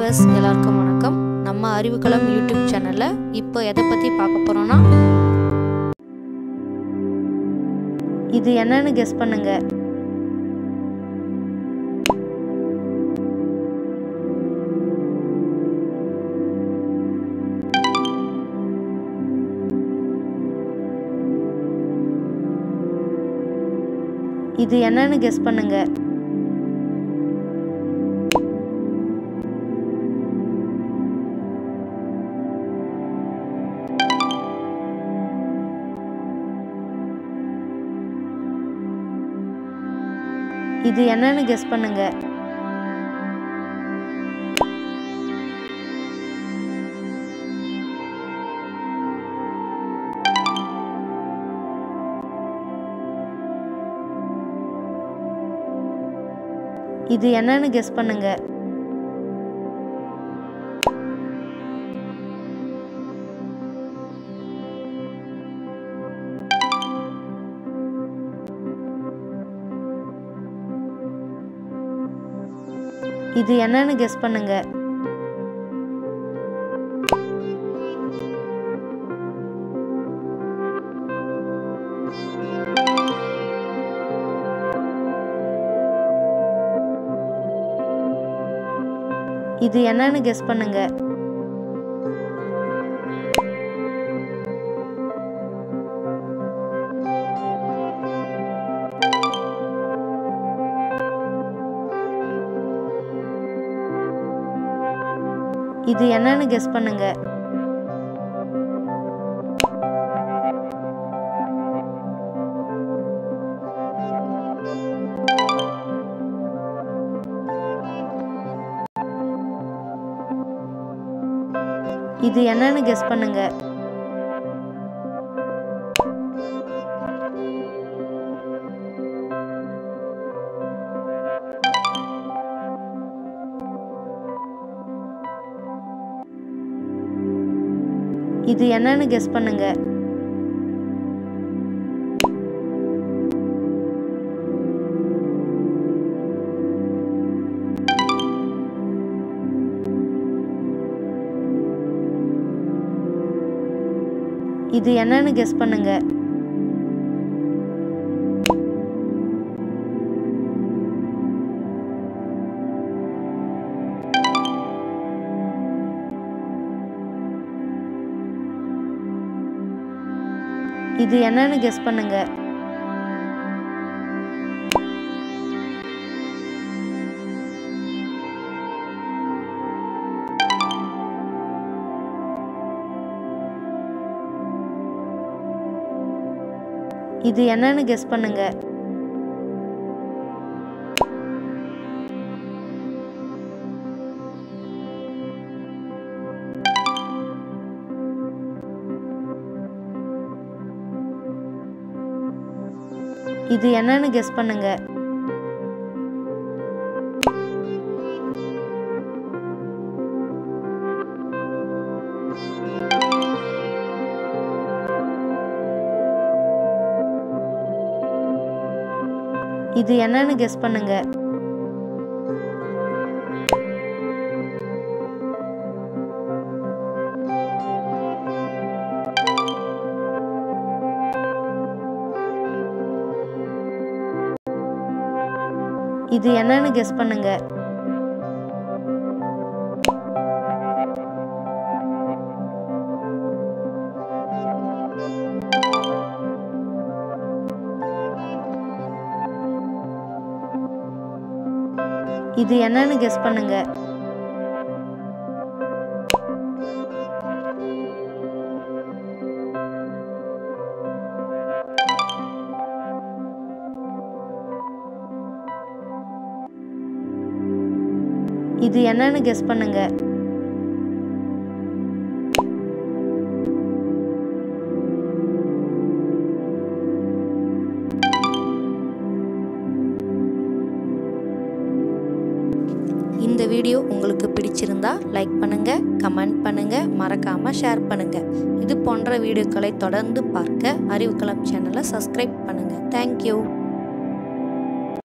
viewers எல்லாருக்கும் வணக்கம் நம்ம அறிவுக்களம் யூடியூப் சேனலில் இப்போ எதை பற்றி பார்க்க போகிறோன்னா இது என்னன்னு கெஸ் பண்ணுங்க இது என்னன்னு கெஸ் பண்ணுங்க இது என்னன்னு கெஸ் பண்ணுங்க இது என்னன்னு கெஸ் பண்ணுங்க இது என்னன்னு கெஸ் பண்ணுங்க இது என்னன்னு கெஸ் பண்ணுங்க இது என்னன்னு கெஸ் பண்ணுங்க இது என்னன்னு கெஸ் பண்ணுங்க இது என்னன்னு கெஸ் பண்ணுங்க இது என்னன்னு கெஸ் பண்ணுங்க இது என்னன்னு கெஸ் பண்ணுங்க இது என்னன்னு கெஸ் பண்ணுங்க இது என்னன்னு கெஸ் பண்ணுங்க இது என்னன்னு கெஸ் பண்ணுங்க இது என்னன்னு கெஸ் பண்ணுங்க இது என்னன்னு கெஸ் பண்ணுங்க இது என்னன்னு கெஸ் பண்ணுங்க இந்த வீடியோ உங்களுக்கு பிடிச்சிருந்தா லைக் பண்ணுங்க கமெண்ட் பண்ணுங்க மறக்காம ஷேர் பண்ணுங்க இது போன்ற வீடியோக்களை தொடர்ந்து பார்க்க அறிவுக்களம் சேனலை சப்ஸ்கிரைப் பண்ணுங்க தேங்க்யூ